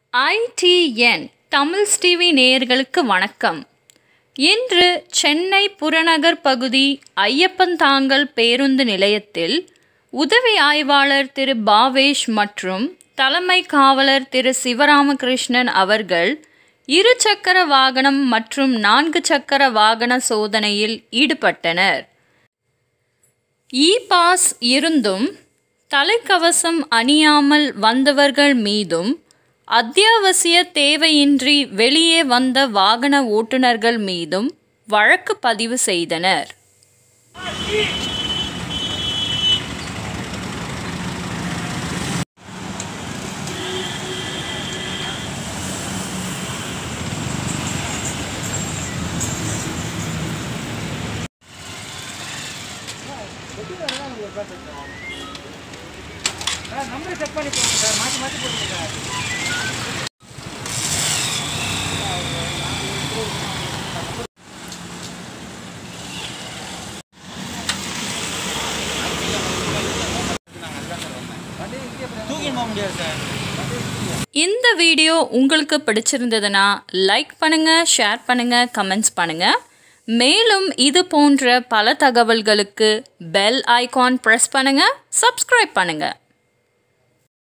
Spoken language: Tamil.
ஐடிஎன் தமிழ் டிவி நேயர்களுக்கு வணக்கம் இன்று சென்னை புறநகர் பகுதி ஐயப்பன்தாங்கல் பேருந்து நிலையத்தில் உதவி ஆய்வாளர் திரு பாவேஷ் மற்றும் தலைமை காவலர் திரு சிவராமகிருஷ்ணன் அவர்கள் இரு சக்கர வாகனம் மற்றும் நான்கு சக்கர வாகன சோதனையில் ஈடுபட்டனர் இ பாஸ் இருந்தும் தலைக்கவசம் அணியாமல் வந்தவர்கள் மீதும் அத்தியாவசிய தேவையின்றி வெளியே வந்த வாகன ஓட்டுநர்கள் மீதும் வழக்கு பதிவு செய்தனர் சார் நம்பர் செக் பண்ணி போடுங்க சார் மாற்றி மாற்றி போடுங்க சார் தூக்கிட்டு போக முடியாது சார் இந்த வீடியோ உங்களுக்கு பிடிச்சிருந்ததுன்னா லைக் பண்ணுங்க ஷேர் பண்ணுங்க கமெண்ட்ஸ் பண்ணுங்க மேலும் இது போன்ற பல தகவல்களுக்கு பெல் ஐகான் ப்ரெஸ் பண்ணுங்க சப்ஸ்கிரைப் பண்ணுங்க